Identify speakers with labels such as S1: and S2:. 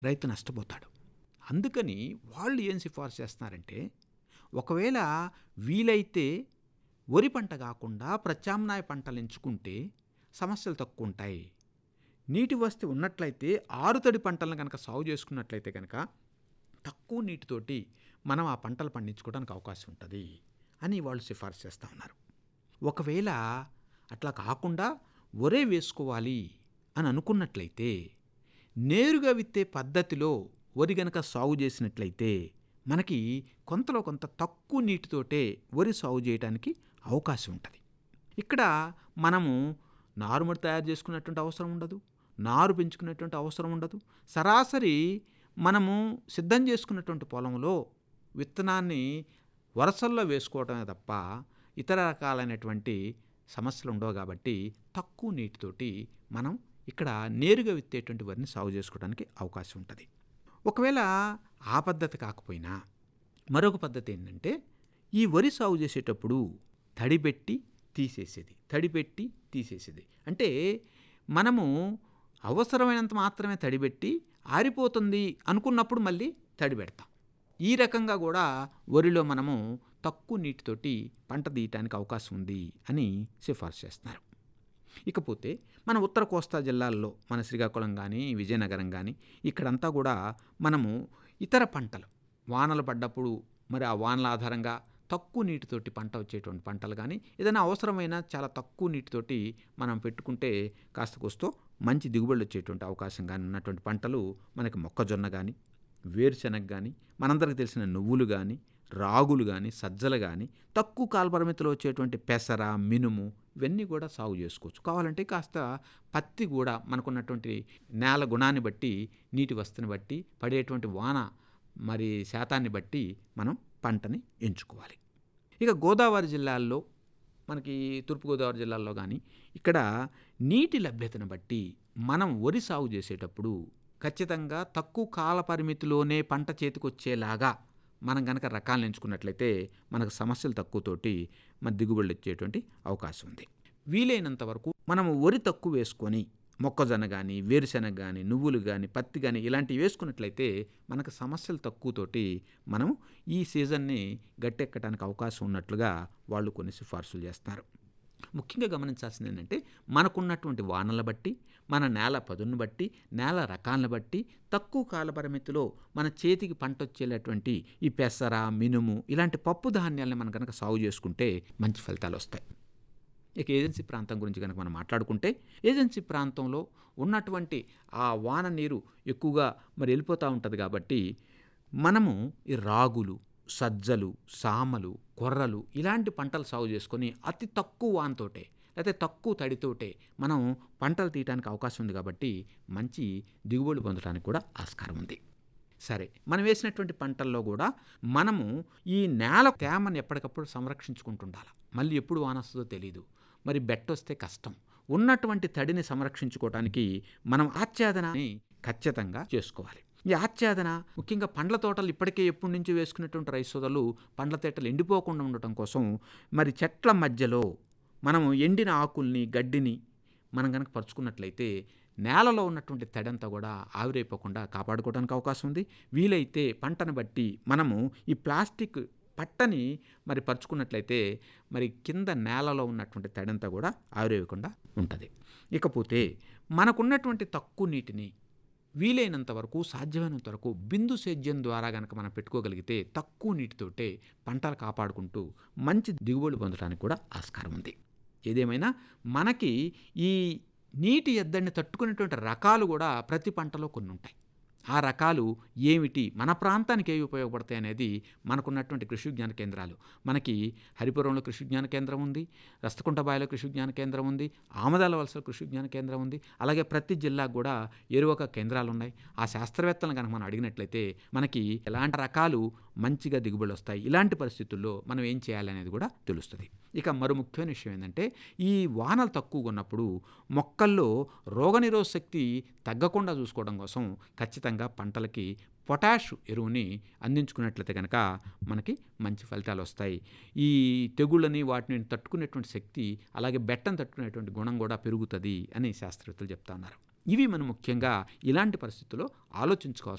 S1: రైతు నష్టపోతాడు అందుకని వాళ్ళు ఏం సిఫార్సు చేస్తున్నారంటే ఒకవేళ వీలైతే వరి పంట కాకుండా ప్రత్యామ్నాయ పంటలు ఎంచుకుంటే సమస్యలు తక్కువ ఉంటాయి నీటి వసతి ఉన్నట్లయితే ఆరుతడి పంటలను కనుక సాగు చేసుకున్నట్లయితే కనుక తక్కువ నీటితోటి మనం ఆ పంటలు పండించుకోవడానికి అవకాశం ఉంటుంది అని వాళ్ళు సిఫార్సు చేస్తూ ఉన్నారు ఒకవేళ అట్లా కాకుండా ఒరే వేసుకోవాలి అని అనుకున్నట్లయితే నేరుగా విత్తే పద్ధతిలో వరి గనక సాగు చేసినట్లయితే మనకి కొంతలో కొంత తక్కువ నీటితోటే వరి సాగు చేయడానికి అవకాశం ఉంటుంది ఇక్కడ మనము నారుమడి తయారు చేసుకునేటువంటి అవసరం ఉండదు నారు పెంచుకునేటువంటి అవసరం ఉండదు సరాసరి మనము సిద్ధం చేసుకున్నటువంటి పొలంలో విత్తనాన్ని వరసల్లో వేసుకోవటమే తప్ప ఇతర రకాలైనటువంటి సమస్యలు ఉండవు కాబట్టి తక్కువ నీటితోటి మనం ఇక్కడ నేరుగా విత్తేటువంటి వరిని సాగు చేసుకోవడానికి అవకాశం ఉంటుంది ఒకవేళ ఆ పద్ధతి కాకపోయినా మరొక పద్ధతి ఏంటంటే ఈ వరి సాగు చేసేటప్పుడు తడిపెట్టి తీసేసేది తడిపెట్టి తీసేసేది అంటే మనము అవసరమైనంత మాత్రమే తడిపెట్టి ఆరిపోతుంది అనుకున్నప్పుడు మళ్ళీ తడి పెడతాం ఈ రకంగా కూడా వరిలో మనము తక్కువ నీటితోటి పంట తీయటానికి అవకాశం ఉంది అని సిఫార్సు చేస్తున్నారు ఇకపోతే మన ఉత్తర కోస్తా జిల్లాల్లో మన శ్రీకాకుళం కానీ విజయనగరం కానీ ఇక్కడంతా కూడా మనము ఇతర పంటలు వానలు పడ్డప్పుడు మరి ఆ వానల ఆధారంగా తక్కువ నీటితోటి పంట వచ్చేటువంటి పంటలు కానీ ఏదైనా అవసరమైన చాలా తక్కువ నీటితోటి మనం పెట్టుకుంటే కాస్త కోస్తో మంచి దిగుబడులు వచ్చేటువంటి అవకాశం కానీ ఉన్నటువంటి పంటలు మనకి మొక్కజొన్న కానీ వేరుశెనగ కానీ మనందరికి తెలిసిన నువ్వులు కానీ రాగులు కానీ సజ్జలు కానీ తక్కువ కాలపరిమితిలో వచ్చేటువంటి పెసర మినుము ఇవన్నీ కూడా సాగు చేసుకోవచ్చు కావాలంటే కాస్త పత్తి కూడా మనకున్నటువంటి నేల గుణాన్ని బట్టి నీటి వస్తుని బట్టి పడేటువంటి వాన మరి శాతాన్ని బట్టి మనం పంటని ఎంచుకోవాలి ఇక గోదావరి జిల్లాల్లో మనకి తూర్పుగోదావరి జిల్లాల్లో కానీ ఇక్కడ నీటి లభ్యతను బట్టి మనం వరి సాగు చేసేటప్పుడు ఖచ్చితంగా తక్కువ కాల పరిమితిలోనే పంట చేతికొచ్చేలాగా మనం కనుక రకాలను ఎంచుకున్నట్లయితే మనకు సమస్యలు తక్కువతోటి మన దిగుబడులు వచ్చేటువంటి అవకాశం ఉంది వీలైనంత వరకు మనము వరి తక్కువ వేసుకొని మొక్కజొన్న కానీ వేరుశెనగ కానీ నువ్వులు కానీ పత్తి కానీ ఇలాంటివి వేసుకున్నట్లయితే మనకు సమస్యలు తక్కువతోటి మనం ఈ సీజన్ని గట్టెక్కడానికి అవకాశం ఉన్నట్లుగా వాళ్ళు కొన్ని సిఫార్సులు చేస్తారు ముఖ్యంగా గమనించాల్సింది ఏంటంటే మనకున్నటువంటి వానల బట్టి మన నేల పదును బట్టి నేల రకాలను బట్టి తక్కువ కాల పరిమితిలో మన చేతికి పంట వచ్చేటటువంటి ఈ పెసర మినుము ఇలాంటి పప్పు ధాన్యాలను మనం కనుక సాగు చేసుకుంటే మంచి ఫలితాలు వస్తాయి ఇక ఏజెన్సీ ప్రాంతం గురించి కనుక మనం మాట్లాడుకుంటే ఏజెన్సీ ప్రాంతంలో ఉన్నటువంటి ఆ వాన నీరు ఎక్కువగా మరి వెళ్ళిపోతూ ఉంటుంది కాబట్టి మనము ఈ రాగులు సజ్జలు సామలు కొర్రలు ఇలాంటి పంటలు సాగు చేసుకొని అతి తక్కువ వానతోటే లేకపోతే తక్కువ తడితోటే మనం పంటలు తీయడానికి అవకాశం ఉంది కాబట్టి మంచి దిగుబడి పొందడానికి కూడా ఆస్కారం ఉంది సరే మనం వేసినటువంటి పంటల్లో కూడా మనము ఈ నేల తేమను ఎప్పటికప్పుడు సంరక్షించుకుంటుండాలి మళ్ళీ ఎప్పుడు వాన వస్తుందో తెలియదు మరి బెట్ట వస్తే కష్టం ఉన్నటువంటి తడిని సంరక్షించుకోవడానికి మనం ఆచ్ఛాదనని ఖచ్చితంగా చేసుకోవాలి ఈ ఆచ్ఛాదన ముఖ్యంగా పండ్ల తోటలు ఇప్పటికే ఎప్పటి నుంచి వేసుకునేటువంటి రైతు సోదరులు పండ్ల తోటలు ఎండిపోకుండా ఉండటం కోసం మరి చెట్ల మధ్యలో మనము ఎండిన ఆకుల్ని గడ్డిని మనం కనుక పరుచుకున్నట్లయితే నేలలో ఉన్నటువంటి తడంతా కూడా ఆవిరైపోకుండా కాపాడుకోవడానికి అవకాశం ఉంది వీలైతే పంటను బట్టి మనము ఈ ప్లాస్టిక్ పట్టని మరి పరుచుకున్నట్లయితే మరి కింద నేలలో ఉన్నటువంటి తడంతా కూడా ఆవిరేయకుండా ఉంటుంది ఇకపోతే మనకున్నటువంటి తక్కువ నీటిని వీలైనంత వరకు సాధ్యమైనంత వరకు బిందు సేద్యం ద్వారా కనుక మనం పెట్టుకోగలిగితే తక్కువ నీటితోటే పంటలు కాపాడుకుంటూ మంచి దిగుబడి పొందడానికి కూడా ఆస్కారం ఉంది ఏదేమైనా మనకి ఈ నీటి ఎద్దడిని తట్టుకునేటువంటి రకాలు కూడా ప్రతి పంటలో కొన్ని ఉంటాయి ఆ రకాలు ఏమిటి మన ప్రాంతానికి ఏవి ఉపయోగపడతాయి అనేది మనకున్నటువంటి కృషి విజ్ఞాన కేంద్రాలు మనకి హరిపురంలో కృషి విజ్ఞాన కేంద్రం ఉంది రస్తకుంటబాయిలో కృషి విజ్ఞాన కేంద్రం ఉంది ఆమదాల వలసలో కృషి విజ్ఞాన కేంద్రం ఉంది అలాగే ప్రతి జిల్లాకు కూడా ఏరువక కేంద్రాలు ఉన్నాయి ఆ శాస్త్రవేత్తలను కనుక మనం అడిగినట్లయితే మనకి ఎలాంటి రకాలు మంచిగా దిగుబడి వస్తాయి ఇలాంటి పరిస్థితుల్లో మనం ఏం చేయాలనేది కూడా తెలుస్తుంది ఇక మరో ముఖ్యమైన విషయం ఏంటంటే ఈ వానలు తక్కువగా ఉన్నప్పుడు మొక్కల్లో రోగనిరోధ శక్తి తగ్గకుండా చూసుకోవడం కోసం ఖచ్చితంగా పంటలకి పొటాష్ ఎరువుని అందించుకున్నట్లయితే కనుక మనకి మంచి ఫలితాలు వస్తాయి ఈ తెగుళ్ళని వాటిని తట్టుకునేటువంటి శక్తి అలాగే బెట్టను తట్టుకునేటువంటి గుణం కూడా పెరుగుతుంది అని శాస్త్రవేత్తలు చెప్తా ఉన్నారు ఇవి మనం ముఖ్యంగా ఇలాంటి పరిస్థితుల్లో ఆలోచించుకోవాల్సిన